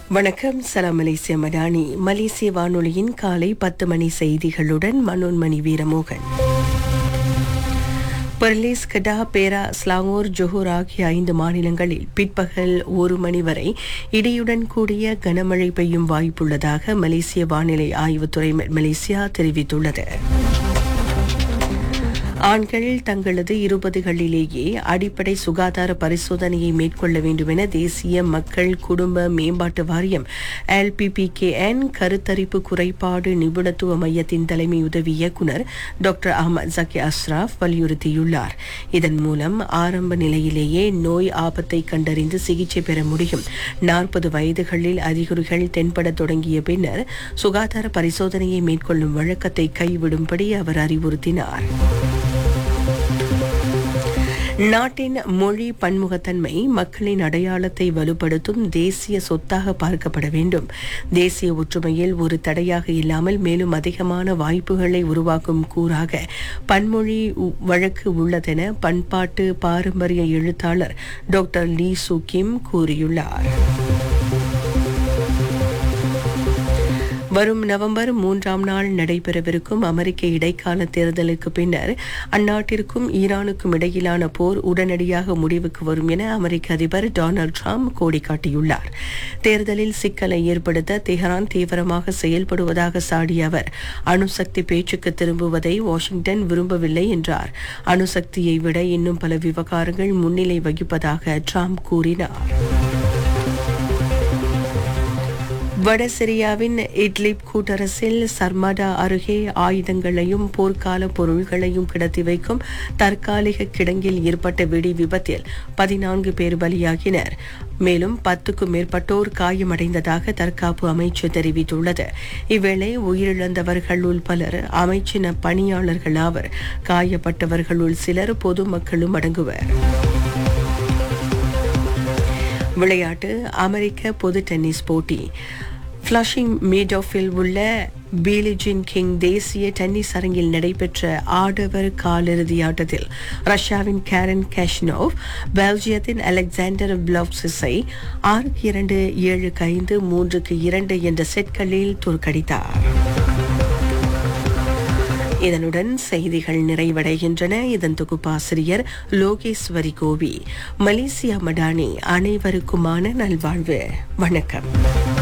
வணக்கம் சலாம் மலேசிய மடானி மலேசிய வானொலியின் காலை பத்து மணி செய்திகளுடன் மனோன்மணி வீரமோகன் பெர்லிஸ் கடா பேரா ஸ்லாங்கூர் ஜொஹூர் ஆகிய ஐந்து மாநிலங்களில் பிற்பகல் ஒரு மணி வரை இடியுடன் கூடிய கனமழை பெய்யும் வாய்ப்புள்ளதாக மலேசிய வானிலை ஆய்வுத்துறை மலேசியா தெரிவித்துள்ளது ஆண்கள் தங்களது இருபதுகளிலேயே அடிப்படை சுகாதார பரிசோதனையை மேற்கொள்ள வேண்டும் என தேசிய மக்கள் குடும்ப மேம்பாட்டு வாரியம் எல்பிபிகேஎன் கருத்தரிப்பு குறைபாடு நிபுணத்துவ மையத்தின் தலைமை உதவி இயக்குநர் டாக்டர் அஹமத் ஜக்கி அஸ்ராப் வலியுறுத்தியுள்ளார் இதன் மூலம் ஆரம்ப நிலையிலேயே நோய் ஆபத்தை கண்டறிந்து சிகிச்சை பெற முடியும் நாற்பது வயதுகளில் அறிகுறிகள் தென்பட தொடங்கிய பின்னர் சுகாதார பரிசோதனையை மேற்கொள்ளும் வழக்கத்தை கைவிடும்படி அவர் அறிவுறுத்தினார் நாட்டின் மொழி பன்முகத்தன்மை மக்களின் அடையாளத்தை வலுப்படுத்தும் தேசிய சொத்தாக பார்க்கப்பட வேண்டும் தேசிய ஒற்றுமையில் ஒரு தடையாக இல்லாமல் மேலும் அதிகமான வாய்ப்புகளை உருவாக்கும் கூறாக பன்மொழி உ- வழக்கு உள்ளதென பண்பாட்டு பாரம்பரிய எழுத்தாளர் டாக்டர் லீ சு கிம் கூறியுள்ளார் வரும் நவம்பர் மூன்றாம் நாள் நடைபெறவிருக்கும் அமெரிக்க இடைக்கால தேர்தலுக்கு பின்னர் அந்நாட்டிற்கும் ஈரானுக்கும் இடையிலான போர் உடனடியாக முடிவுக்கு வரும் என அமெரிக்க அதிபர் டொனால்ட் ட்ரம்ப் கோடி காட்டியுள்ளார் தேர்தலில் சிக்கலை ஏற்படுத்த தெஹரான் தீவிரமாக செயல்படுவதாக சாடிய அவர் அணுசக்தி பேச்சுக்கு திரும்புவதை வாஷிங்டன் விரும்பவில்லை என்றார் அணுசக்தியை விட இன்னும் பல விவகாரங்கள் முன்னிலை வகிப்பதாக ட்ரம்ப் கூறினார் வட சிரியாவின் இட்லிப் கூட்டரசில் சர்மடா அருகே ஆயுதங்களையும் போர்க்கால பொருள்களையும் கிடத்தி வைக்கும் தற்காலிக கிடங்கில் ஏற்பட்ட வெடி விபத்தில் பதினான்கு பேர் பலியாகினர் மேலும் பத்துக்கும் மேற்பட்டோர் காயமடைந்ததாக தற்காப்பு அமைச்சு தெரிவித்துள்ளது இவ்வேளை உயிரிழந்தவர்களுள் பலர் அமைச்சின பணியாளர்கள் ஆவர் காயப்பட்டவர்களுள் சிலர் பொதுமக்களும் அடங்குவர் விளையாட்டு அமெரிக்க பொது டென்னிஸ் போட்டி ஃப்ளஷிங் மீடோஃபில் உள்ள பீலிஜின் கிங் தேசிய டென்னிஸ் அரங்கில் நடைபெற்ற ஆடவர் காலிறுதி ஆட்டத்தில் ரஷ்யாவின் கேரன் கேஷ்னோவ் பெல்ஜியத்தின் அலெக்சாண்டர் பிளவ்சிஸை ஆறுக்கு இரண்டு ஏழுக்கு ஐந்து மூன்றுக்கு இரண்டு என்ற செட்களில் தோற்கடித்தார் இதனுடன் செய்திகள் நிறைவடைகின்றன இதன் தொகுப்பாசிரியர் லோகேஸ்வரி கோவி மலேசியா மடானி அனைவருக்குமான நல்வாழ்வு வணக்கம்